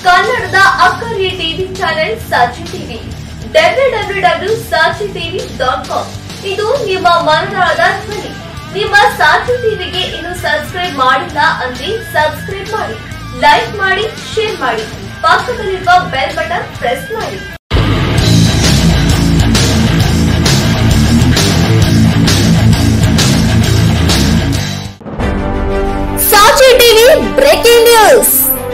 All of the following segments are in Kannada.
ಕನ್ನಡದ ಅಕ್ಕರೆ TV channel Sakshi TV W W W Sakshi TV dot com ಇದು ನಿಮ್ಮ ಮನದಾಳದ ಧ್ವನಿ ನಿಮ್ಮ ಸಾಕ್ಷಿ ಟಿವಿಗೆ ಇನ್ನು ಸಬ್ಸ್ಕ್ರೈಬ್ ಮಾಡಿಲ್ಲ ಅಂದ್ರೆ ಸಬ್ಸ್ಕ್ರೈಬ್ ಮಾಡಿ ಲೈಕ್ ಮಾಡಿ ಶೇರ್ ಮಾಡಿ ಪಕ್ಕದಲ್ಲಿರುವ ಬೆಲ್ ಬಟನ್ ಪ್ರೆಸ್ ಮಾಡಿ ಸಾಕ್ಷಿ ಟಿವಿ ಬ್ರೇಕಿಂಗ್ ನ್ಯೂಸ್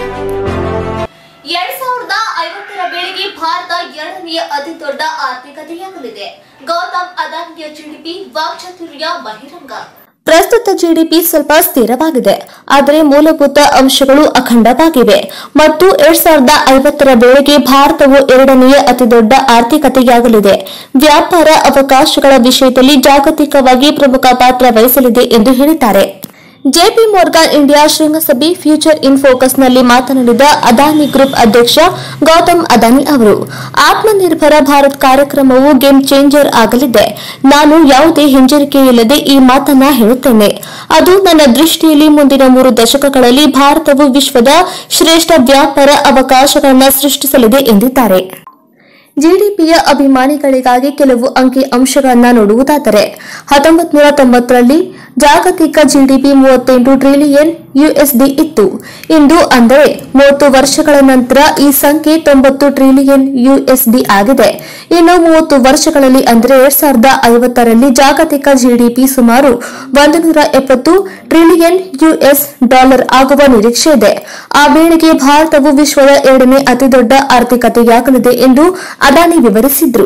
ಎರಡ್ ಸಾವಿರದ ಐವತ್ತರ ವೇಳೆಗೆ ಭಾರತ ಎರಡನೆಯ ಅತಿ ದೊಡ್ಡ ಆರ್ಥಿಕತೆಯಾಗಲಿದೆ ಗೌತಮ್ ಅದಾನಿಯ ಜಿಡಿಪಿ ವಾಕ್ಚಾತುರ್ಯ ಬಹಿರಂಗ ಪ್ರಸ್ತುತ ಜಿಡಿಪಿ ಸ್ವಲ್ಪ ಸ್ಥಿರವಾಗಿದೆ ಆದರೆ ಮೂಲಭೂತ ಅಂಶಗಳು ಅಖಂಡವಾಗಿವೆ ಮತ್ತು ಎರಡ್ ಸಾವಿರದ ಐವತ್ತರ ವೇಳೆಗೆ ಭಾರತವು ಎರಡನೆಯ ಅತಿದೊಡ್ಡ ಆರ್ಥಿಕತೆಯಾಗಲಿದೆ ವ್ಯಾಪಾರ ಅವಕಾಶಗಳ ವಿಷಯದಲ್ಲಿ ಜಾಗತಿಕವಾಗಿ ಪ್ರಮುಖ ಪಾತ್ರ ವಹಿಸಲಿದೆ ಎಂದು ಹೇಳಿದ್ದಾರೆ ಜೆಪಿ ಮೋರ್ಗಾನ್ ಇಂಡಿಯಾ ಶೃಂಗಸಭೆ ಫ್ಯೂಚರ್ ಇನ್ ಫೋಕಸ್ನಲ್ಲಿ ಮಾತನಾಡಿದ ಅದಾನಿ ಗ್ರೂಪ್ ಅಧ್ಯಕ್ಷ ಗೌತಮ್ ಅದಾನಿ ಅವರು ಆತ್ಮನಿರ್ಭರ ಭಾರತ್ ಕಾರ್ಯಕ್ರಮವು ಗೇಮ್ ಚೇಂಜರ್ ಆಗಲಿದೆ ನಾನು ಯಾವುದೇ ಹಿಂಜರಿಕೆಯಿಲ್ಲದೆ ಈ ಮಾತನ್ನ ಹೇಳುತ್ತೇನೆ ಅದು ನನ್ನ ದೃಷ್ಟಿಯಲ್ಲಿ ಮುಂದಿನ ಮೂರು ದಶಕಗಳಲ್ಲಿ ಭಾರತವು ವಿಶ್ವದ ಶ್ರೇಷ್ಠ ವ್ಯಾಪಾರ ಅವಕಾಶಗಳನ್ನು ಸೃಷ್ಟಿಸಲಿದೆ ಎಂದಿದ್ದಾರೆ ಜಿಡಿಪಿಯ ಅಭಿಮಾನಿಗಳಿಗಾಗಿ ಕೆಲವು ಅಂಕಿ ಅಂಶಗಳನ್ನು ನೋಡುವುದಾದರೆ ಹತ್ತೊಂಬತ್ತು ನೂರ ತೊಂಬತ್ತರಲ್ಲಿ ಜಾಗತಿಕ ಜಿಡಿಪಿ ಮೂವತ್ತೆಂಟು ಟ್ರಿಲಿಯನ್ ಯುಎಸ್ಡಿ ಇತ್ತು ಇಂದು ಅಂದರೆ ಮೂವತ್ತು ವರ್ಷಗಳ ನಂತರ ಈ ಸಂಖ್ಯೆ ತೊಂಬತ್ತು ಟ್ರಿಲಿಯನ್ ಯುಎಸ್ಡಿ ಆಗಿದೆ ಇನ್ನು ಮೂವತ್ತು ವರ್ಷಗಳಲ್ಲಿ ಅಂದರೆ ಎರಡ್ ಸಾವಿರದ ಐವತ್ತರಲ್ಲಿ ಜಾಗತಿಕ ಜಿಡಿಪಿ ಸುಮಾರು ಒಂದು ನೂರ ಎಪ್ಪತ್ತು ಟ್ರಿಲಿಯನ್ ಯುಎಸ್ ಡಾಲರ್ ಆಗುವ ನಿರೀಕ್ಷೆ ಇದೆ ಆ ವೇಳೆಗೆ ಭಾರತವು ವಿಶ್ವದ ಎರಡನೇ ಅತಿದೊಡ್ಡ ಆರ್ಥಿಕತೆಯಾಗಲಿದೆ ಎಂದು ಅದಾನಿ ವಿವರಿಸಿದ್ರು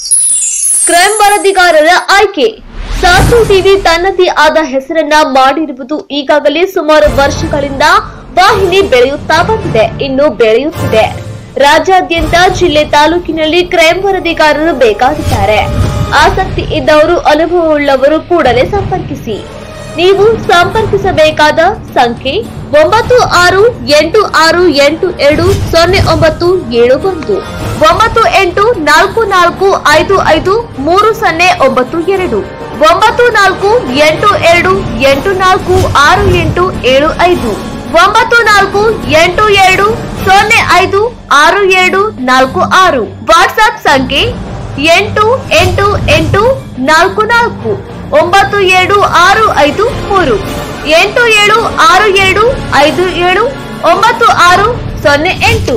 ಕ್ರೈಮ್ ವರದಿಗಾರರ ಆಯ್ಕೆ ಸಾಸು ಟಿವಿ ತನ್ನದೇ ಆದ ಹೆಸರನ್ನ ಮಾಡಿರುವುದು ಈಗಾಗಲೇ ಸುಮಾರು ವರ್ಷಗಳಿಂದ ವಾಹಿನಿ ಬೆಳೆಯುತ್ತಾ ಬಂದಿದೆ ಇನ್ನು ಬೆಳೆಯುತ್ತಿದೆ ರಾಜ್ಯಾದ್ಯಂತ ಜಿಲ್ಲೆ ತಾಲೂಕಿನಲ್ಲಿ ಕ್ರೈಮ್ ವರದಿಗಾರರು ಬೇಕಾಗಿದ್ದಾರೆ ಆಸಕ್ತಿ ಇದ್ದವರು ಅನುಭವವುಳ್ಳವರು ಕೂಡಲೇ ಸಂಪರ್ಕಿಸಿ ನೀವು ಸಂಪರ್ಕಿಸಬೇಕಾದ ಸಂಖ್ಯೆ ಒಂಬತ್ತು ಆರು ಎಂಟು ಆರು ಎಂಟು ಎರಡು ಸೊನ್ನೆ ಒಂಬತ್ತು ಏಳು ಒಂದು ಒಂಬತ್ತು ಎಂಟು ನಾಲ್ಕು ನಾಲ್ಕು ಐದು ಐದು ಮೂರು ಸೊನ್ನೆ ಒಂಬತ್ತು ಎರಡು ಒಂಬತ್ತು ನಾಲ್ಕು ಎಂಟು ಎರಡು ಎಂಟು ನಾಲ್ಕು ಆರು ಎಂಟು ಏಳು ಐದು ಒಂಬತ್ತು ನಾಲ್ಕು ಎಂಟು ಎರಡು ಸೊನ್ನೆ ಐದು ಆರು ಏಳು ನಾಲ್ಕು ಆರು ವಾಟ್ಸ್ಆಪ್ ಸಂಖ್ಯೆ ಎಂಟು ಎಂಟು ಎಂಟು ನಾಲ್ಕು ನಾಲ್ಕು ಒಂಬತ್ತು ಏಳು ಆರು ಐದು ಮೂರು ಎಂಟು ಏಳು ಆರು ಏಳು ಐದು ಏಳು ಒಂಬತ್ತು ಆರು ಸೊನ್ನೆ ಎಂಟು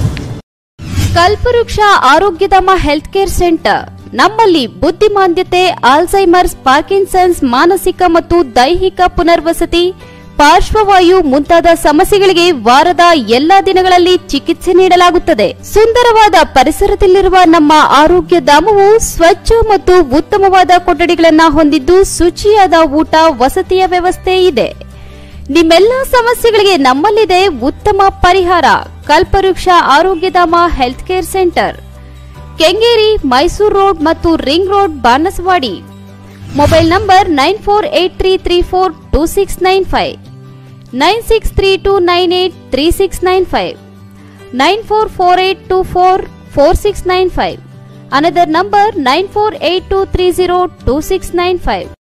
ಕಲ್ಪವೃಕ್ಷ ಆರೋಗ್ಯಧಾಮ ಹೆಲ್ತ್ ಕೇರ್ ಸೆಂಟರ್ ನಮ್ಮಲ್ಲಿ ಬುದ್ಧಿಮಾಂದ್ಯತೆ ಆಲ್ಝೈಮರ್ಸ್ ಪಾರ್ಕಿನ್ಸನ್ಸ್ ಮಾನಸಿಕ ಮತ್ತು ದೈಹಿಕ ಪುನರ್ವಸತಿ ಪಾರ್ಶ್ವವಾಯು ಮುಂತಾದ ಸಮಸ್ಯೆಗಳಿಗೆ ವಾರದ ಎಲ್ಲಾ ದಿನಗಳಲ್ಲಿ ಚಿಕಿತ್ಸೆ ನೀಡಲಾಗುತ್ತದೆ ಸುಂದರವಾದ ಪರಿಸರದಲ್ಲಿರುವ ನಮ್ಮ ಆರೋಗ್ಯ ಧಾಮವು ಸ್ವಚ್ಛ ಮತ್ತು ಉತ್ತಮವಾದ ಕೊಠಡಿಗಳನ್ನ ಹೊಂದಿದ್ದು ಶುಚಿಯಾದ ಊಟ ವಸತಿಯ ವ್ಯವಸ್ಥೆ ಇದೆ ನಿಮ್ಮೆಲ್ಲ ಸಮಸ್ಯೆಗಳಿಗೆ ನಮ್ಮಲ್ಲಿದೆ ಉತ್ತಮ ಪರಿಹಾರ Kalpavriksha Arogyadhama health care centre Kengeri Mysuru road ಮತ್ತು ring road Banaswadi mobile number nine four eight three three four two six nine five nine six three two nine eight three six nine five nine four four eight two four four six nine five another number nine four eight two three zero two six nine five